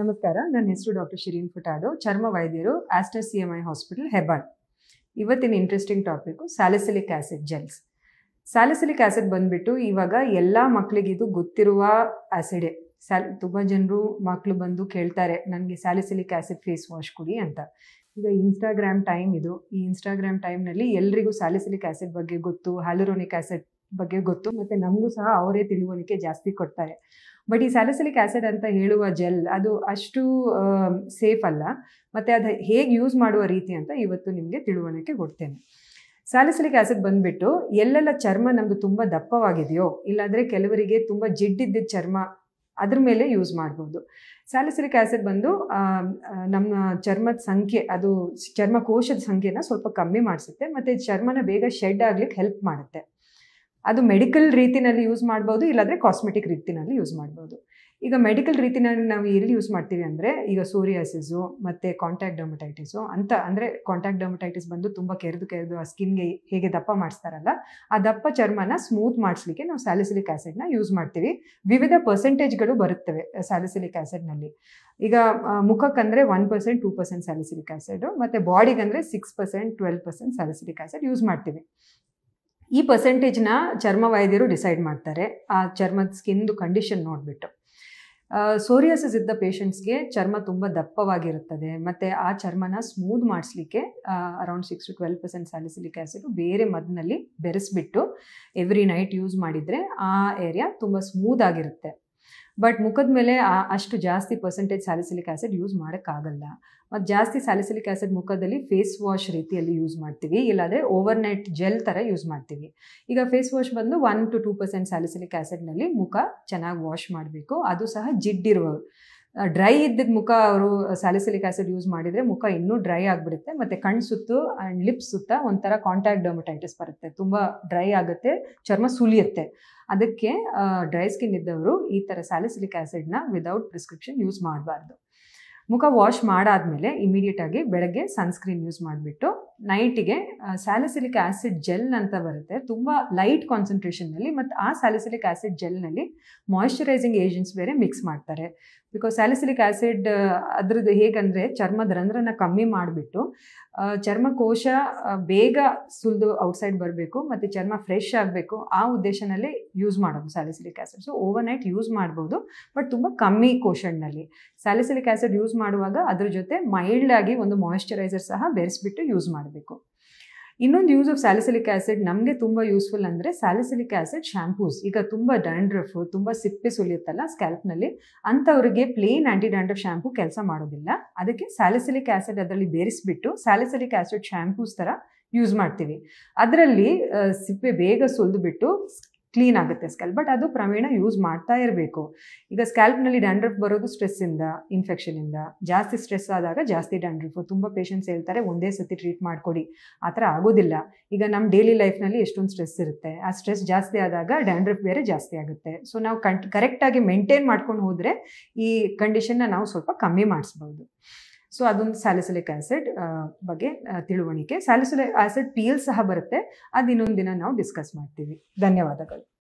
ನಮಸ್ಕಾರ ನನ್ನ ಹೆಸರು ಡಾಕ್ಟರ್ ಶಿರೀನ್ ಫುಟಾಡು ಚರ್ಮ ವೈದ್ಯರು Aster C M I hospital Hebbal ಇವತ್ತಿನ interesting topic salicylic acid gels salicylic acid ಬಂದ್ಬಿಟ್ಟು ಇವಾಗ ಎಲ್ಲ ಮಕ್ಕಳಿಗಿದು ಗೊತ್ತಿರುವ ಆಸಿಡೇ ಸ್ಯಾಲ್ ತುಂಬ ಜನರು ಮಕ್ಕಳು ಬಂದು ಕೇಳ್ತಾರೆ ನನಗೆ ಸ್ಯಾಲಿಸಿಲಿಕ್ ಆಸಿಡ್ ಫೇಸ್ ವಾಶ್ ಕೊಡಿ ಅಂತ ಈಗ ಇನ್ಸ್ಟಾಗ್ರಾಮ್ ಟೈಮ್ ಇದು ಈ ಇನ್ಸ್ಟಾಗ್ರಾಮ್ ಟೈಮ್ನಲ್ಲಿ ಎಲ್ರಿಗೂ ಸ್ಯಾಲಿಸಿಲಿಕ್ ಆಸಿಡ್ ಬಗ್ಗೆ ಗೊತ್ತು ಹ್ಯಾಲುರೋನಿಕ್ ಆಸಿಡ್ ಬಗ್ಗೆ ಗೊತ್ತು ಮತ್ತು ನಮಗೂ ಸಹ ಅವರೇ ತಿಳುವಳಿಕೆ ಜಾಸ್ತಿ ಕೊಡ್ತಾರೆ ಬಟ್ ಈ ಸ್ಯಾಲಿಸಿಲಿಕ್ ಆಸಿಡ್ ಅಂತ ಹೇಳುವ ಜೆಲ್ ಅದು ಅಷ್ಟು ಸೇಫ್ ಅಲ್ಲ ಮತ್ತು ಅದು ಹೇಗೆ ಯೂಸ್ ಮಾಡುವ ರೀತಿ ಅಂತ ಇವತ್ತು ನಿಮಗೆ ತಿಳುವಳಿಕೆ ಕೊಡ್ತೇನೆ ಸ್ಯಾಲಿಸಿಲಿಕ್ ಆಸಿಡ್ ಬಂದುಬಿಟ್ಟು ಎಲ್ಲೆಲ್ಲ ಚರ್ಮ ನಮ್ಮದು ತುಂಬ ದಪ್ಪವಾಗಿದೆಯೋ ಇಲ್ಲಾಂದರೆ ಕೆಲವರಿಗೆ ತುಂಬ ಜಿಡ್ಡಿದ್ದ ಚರ್ಮ ಅದ್ರ ಮೇಲೆ ಯೂಸ್ ಮಾಡ್ಬೋದು ಸ್ಯಾಲಿಸಿಲಿಕ್ ಆಸಿಡ್ ಬಂದು ನಮ್ಮ ಚರ್ಮದ ಸಂಖ್ಯೆ ಅದು ಚರ್ಮಕೋಶದ ಸಂಖ್ಯೆನ ಸ್ವಲ್ಪ ಕಮ್ಮಿ ಮಾಡಿಸುತ್ತೆ ಮತ್ತು ಚರ್ಮನ ಬೇಗ ಶೆಡ್ ಆಗ್ಲಿಕ್ಕೆ ಹೆಲ್ಪ್ ಮಾಡುತ್ತೆ ಅದು ಮೆಡಿಕಲ್ ರೀತಿನಲ್ಲಿ ಯೂಸ್ ಮಾಡ್ಬೋದು ಇಲ್ಲಾಂದರೆ ಕಾಸ್ಮೆಟಿಕ್ ರೀತಿನಲ್ಲಿ ಯೂಸ್ ಮಾಡ್ಬೋದು ಈಗ ಮೆಡಿಕಲ್ ರೀತಿನಲ್ಲಿ ನಾವು ಎಲ್ಲಿ ಯೂಸ್ ಮಾಡ್ತೀವಿ ಅಂದರೆ ಈಗ ಸೋರಿಯಾಸಿಸು ಮತ್ತು ಕಾಂಟ್ಯಾಕ್ಟ್ ಡರ್ಮಟೈಟಿಸು ಅಂತ ಅಂದರೆ ಕಾಂಟ್ಯಾಕ್ಟ್ ಡರ್ಮಟೈಟಿಸ್ ಬಂದು ತುಂಬ ಕೆರೆದು ಕೆರೆದು ಆ ಸ್ಕಿನ್ಗೆ ಹೇಗೆ ದಪ್ಪ ಮಾಡಿಸ್ತಾರಲ್ಲ ಆ ದಪ್ಪ ಚರ್ಮನ ಸ್ಮೂತ್ ಮಾಡಿಸ್ಲಿಕ್ಕೆ ನಾವು ಸ್ಯಾಲಿಸಿಲಿಕ್ ಆ್ಯಸಿಡ್ನ ಯೂಸ್ ಮಾಡ್ತೀವಿ ವಿವಿಧ ಪರ್ಸೆಂಟೇಜ್ಗಳು ಬರುತ್ತವೆ ಸ್ಯಾಲಿಸಿಲಿಕ್ ಆ್ಯಸಿಡ್ನಲ್ಲಿ ಈಗ ಮುಖಕ್ಕಂದರೆ one percent two percent salicylic acid ಮತ್ತು ಬಾಡಿಗಂದರೆ six percent twelve percent salicylic acid use ಮಾಡ್ತೀವಿ ಈ ಪರ್ಸೆಂಟೇಜ್ನ ಚರ್ಮ ವೈದ್ಯರು ಡಿಸೈಡ್ ಮಾಡ್ತಾರೆ ಆ ಚರ್ಮದ ಸ್ಕಿನ್ದು ಕಂಡೀಷನ್ ನೋಡಿಬಿಟ್ಟು ಸೋರಿಯಾಸಿಸ್ ಇದ್ದ ಪೇಷಂಟ್ಸ್ಗೆ ಚರ್ಮ ತುಂಬ ದಪ್ಪವಾಗಿರುತ್ತದೆ ಮತ್ತು ಆ ಚರ್ಮನ ಸ್ಮೂದ್ ಮಾಡಿಸ್ಲಿಕ್ಕೆ around six to twelve percent salicylic acid ಬೇರೆ ಮದ್ದಿನಲ್ಲಿ ಬೆರೆಸ್ಬಿಟ್ಟು ಎವ್ರಿ ನೈಟ್ ಯೂಸ್ ಮಾಡಿದರೆ ಆ ಏರಿಯಾ ತುಂಬ ಸ್ಮೂದ್ ಆಗಿರುತ್ತೆ ಬಟ್ ಮುಖದ ಮೇಲೆ ಅಷ್ಟು ಜಾಸ್ತಿ ಪರ್ಸೆಂಟೇಜ್ ಸ್ಯಾಲಿಸಿಲಿಕ್ ಆ್ಯಸಿಡ್ ಯೂಸ್ ಮಾಡೋಕ್ಕಾಗಲ್ಲ ಮತ್ತು ಜಾಸ್ತಿ ಸ್ಯಾಲಿಸಿಲಿಕ್ ಆ್ಯಸಿಡ್ ಮುಖದಲ್ಲಿ ಫೇಸ್ ವಾಶ್ ರೀತಿಯಲ್ಲಿ ಯೂಸ್ ಮಾಡ್ತೀವಿ ಇಲ್ಲಾಂದರೆ ಓವರ್ ನೈಟ್ ಜೆಲ್ ಥರ ಯೂಸ್ ಮಾಡ್ತೀವಿ ಈಗ ಫೇಸ್ ವಾಶ್ ಬಂದು one to two percent salicylic ಆ್ಯಸಿಡ್ನಲ್ಲಿ ಮುಖ ಚೆನ್ನಾಗಿ ವಾಶ್ ಮಾಡಬೇಕು ಅದು ಸಹ ಜಿಡ್ಡಿರುವವರು ಡ್ರೈ ಇದ್ದಿದ್ದ ಮುಖ ಅವರು ಸ್ಯಾಲಿಸಿಲಿಕ್ ಆ್ಯಸಿಡ್ ಯೂಸ್ ಮಾಡಿದರೆ ಮುಖ ಇನ್ನೂ ಡ್ರೈ ಆಗಿಬಿಡುತ್ತೆ ಮತ್ತು ಕಣ್ಣು ಸುತ್ತು ಆ್ಯಂಡ್ ಲಿಪ್ಸ್ ಸುತ್ತ ಒಂಥರ ಕಾಂಟ್ಯಾಕ್ಟ್ ಡರ್ಮಟೈಟಿಸ್ ಬರುತ್ತೆ ತುಂಬ ಡ್ರೈ ಆಗುತ್ತೆ ಚರ್ಮ ಸುಲಿಯುತ್ತೆ ಅದಕ್ಕೆ ಡ್ರೈ ಸ್ಕಿನ್ ಇದ್ದವರು ಈ ಥರ ಸ್ಯಾಲಿಸಿಲಿಕ್ ಆ್ಯಸಿಡ್ನ ವಿದೌಟ್ ಪ್ರಿಸ್ಕ್ರಿಪ್ಷನ್ ಯೂಸ್ ಮಾಡಬಾರ್ದು ಮುಖ ವಾಶ್ ಮಾಡಾದಮೇಲೆ ಇಮಿಡಿಯೇಟಾಗಿ ಬೆಳಗ್ಗೆ ಸನ್ಸ್ಕ್ರೀನ್ ಯೂಸ್ ಮಾಡಿಬಿಟ್ಟು ನೈಟಿಗೆ ಸ್ಯಾಲಿಸಿಲಿಕ್ ಆ್ಯಸಿಡ್ ಜೆಲ್ ಅಂತ ಬರುತ್ತೆ ತುಂಬ ಲೈಟ್ ಕಾನ್ಸಂಟ್ರೇಷನ್ನಲ್ಲಿ ಮತ್ತು ಆ ಸ್ಯಾಲಿಸಿಲಿಕ್ ಆ್ಯಸಿಡ್ ಜೆಲ್ನಲ್ಲಿ ಮಾಯಿಶ್ಚರೈಸಿಂಗ್ ಏಜೆಂಟ್ಸ್ ಬೇರೆ ಮಿಕ್ಸ್ ಮಾಡ್ತಾರೆ ಬಿಕಾಸ್ ಸ್ಯಾಲಿಸಿಲಿಕ್ ಆ್ಯಸಿಡ್ ಅದ್ರದ್ದು ಹೇಗಂದರೆ ಚರ್ಮದ ರಂಧ್ರನ ಕಮ್ಮಿ ಮಾಡಿಬಿಟ್ಟು ಚರ್ಮಕೋಶ ಬೇಗ ಸುಲಿದು ಔಟ್ಸೈಡ್ ಬರಬೇಕು ಮತ್ತು ಚರ್ಮ ಫ್ರೆಶ್ ಆಗಬೇಕು ಆ ಉದ್ದೇಶನಲ್ಲಿ ಯೂಸ್ ಮಾಡೋದು salicylic acid so overnight use ಮಾಡ್ಬೋದು ಬಟ್ ತುಂಬ ಕಮ್ಮಿ ಕೋಶನ್ನಲ್ಲಿ ಸ್ಯಾಲಿಸಿಲಿಕ್ ಆ್ಯಸಿಡ್ ಯೂಸ್ ಮಾಡುವಾಗ ಅದ್ರ ಜೊತೆ ಮೈಲ್ಡ್ ಆಗಿ ಒಂದು ಮಾಯಿಶ್ಚರೈಸರ್ ಸಹ ಬೆರೆಸ್ಬಿಟ್ಟು ಯೂಸ್ ಮಾಡಬೇಕು ಇನ್ನೊಂದು ಯೂಸ್ ಆಫ್ ಸ್ಯಾಲಿಸಿಲಿಕ್ ಆ್ಯಸಿಡ್ ನಮಗೆ ತುಂಬ ಯೂಸ್ಫುಲ್ ಅಂದರೆ ಸ್ಯಾಲಿಸಿಲಿಕ್ ಆ್ಯಸಿಡ್ ಶ್ಯಾಂಪೂಸ್ ಈಗ ತುಂಬ ಡ್ಯಾಂಡ್ರಫ್ ತುಂಬ ಸಿಪ್ಪೆ ಸುಲಿಯುತ್ತಲ್ಲ ಸ್ಕ್ಯಾಲ್ಪ್ನಲ್ಲಿ ಅಂಥವ್ರಿಗೆ ಪ್ಲೇನ್ ಆ್ಯಂಟಿ ಡ್ಯಾಂಡ್ರಫ್ ಶ್ಯಾಂಪೂ ಕೆಲಸ ಮಾಡೋದಿಲ್ಲ ಅದಕ್ಕೆ ಸ್ಯಾಲಿಸಿಲಿಕ್ ಆ್ಯಸಿಡ್ ಅದರಲ್ಲಿ ಬೇರಿಸ್ಬಿಟ್ಟು ಸ್ಯಾಲಿಸಿಲಿಕ್ ಆ್ಯಸಿಡ್ ಶ್ಯಾಂಪೂಸ್ ಥರ ಯೂಸ್ ಮಾಡ್ತೀವಿ ಅದರಲ್ಲಿ ಸಿಪ್ಪೆ ಬೇಗ ಸುಲಿದುಬಿಟ್ಟು ಕ್ಲೀನ್ ಆಗುತ್ತೆ ಸ್ಕ್ಯಾಲ್ಪ್ ಬಟ್ ಅದು ಪ್ರಮೇಣ ಯೂಸ್ ಮಾಡ್ತಾ ಇರಬೇಕು ಈಗ ಸ್ಕ್ಯಾಲ್ಪ್ನಲ್ಲಿ ಡ್ಯಾಂಡ್ರಫ್ ಬರೋದು ಸ್ಟ್ರೆಸ್ಸಿಂದ ಇನ್ಫೆಕ್ಷನಿಂದ ಜಾಸ್ತಿ ಸ್ಟ್ರೆಸ್ ಆದಾಗ ಜಾಸ್ತಿ ಡ್ಯಾಂಡ್ರಫು ತುಂಬ ಪೇಷಂಟ್ಸ್ ಹೇಳ್ತಾರೆ ಒಂದೇ ಸತಿ ಟ್ರೀಟ್ ಮಾಡಿಕೊಡಿ ಆ ಥರ ಆಗೋದಿಲ್ಲ ಈಗ ನಮ್ಮ ಡೈಲಿ ಲೈಫ್ನಲ್ಲಿ ಎಷ್ಟೊಂದು ಸ್ಟ್ರೆಸ್ ಇರುತ್ತೆ ಆ ಸ್ಟ್ರೆಸ್ ಜಾಸ್ತಿ ಆದಾಗ ಡ್ಯಾಂಡ್ರಫ್ ಬೇರೆ ಜಾಸ್ತಿ ಆಗುತ್ತೆ ಸೊ ನಾವು ಕಂ ಕರೆಕ್ಟಾಗಿ ಮೇಂಟೈನ್ ಮಾಡ್ಕೊಂಡು ಹೋದರೆ ಈ ಕಂಡೀಷನ್ನ ನಾವು ಸ್ವಲ್ಪ ಕಮ್ಮಿ ಮಾಡಿಸ್ಬೋದು ಸೊ ಅದೊಂದು ಸ್ಯಾಲಿಸಿಲಿಕ್ ಆ್ಯಸಿಡ್ ಬಗ್ಗೆ ತಿಳುವಳಿಕೆ ಸ್ಯಾಲಿಸಿಲಿಕ್ ಆ್ಯಸಿಡ್ ಪೀಲ್ ಸಹ ಬರುತ್ತೆ ಅದು ಇನ್ನೊಂದು ದಿನ ನಾವು ಡಿಸ್ಕಸ್ ಮಾಡ್ತೀವಿ ಧನ್ಯವಾದಗಳು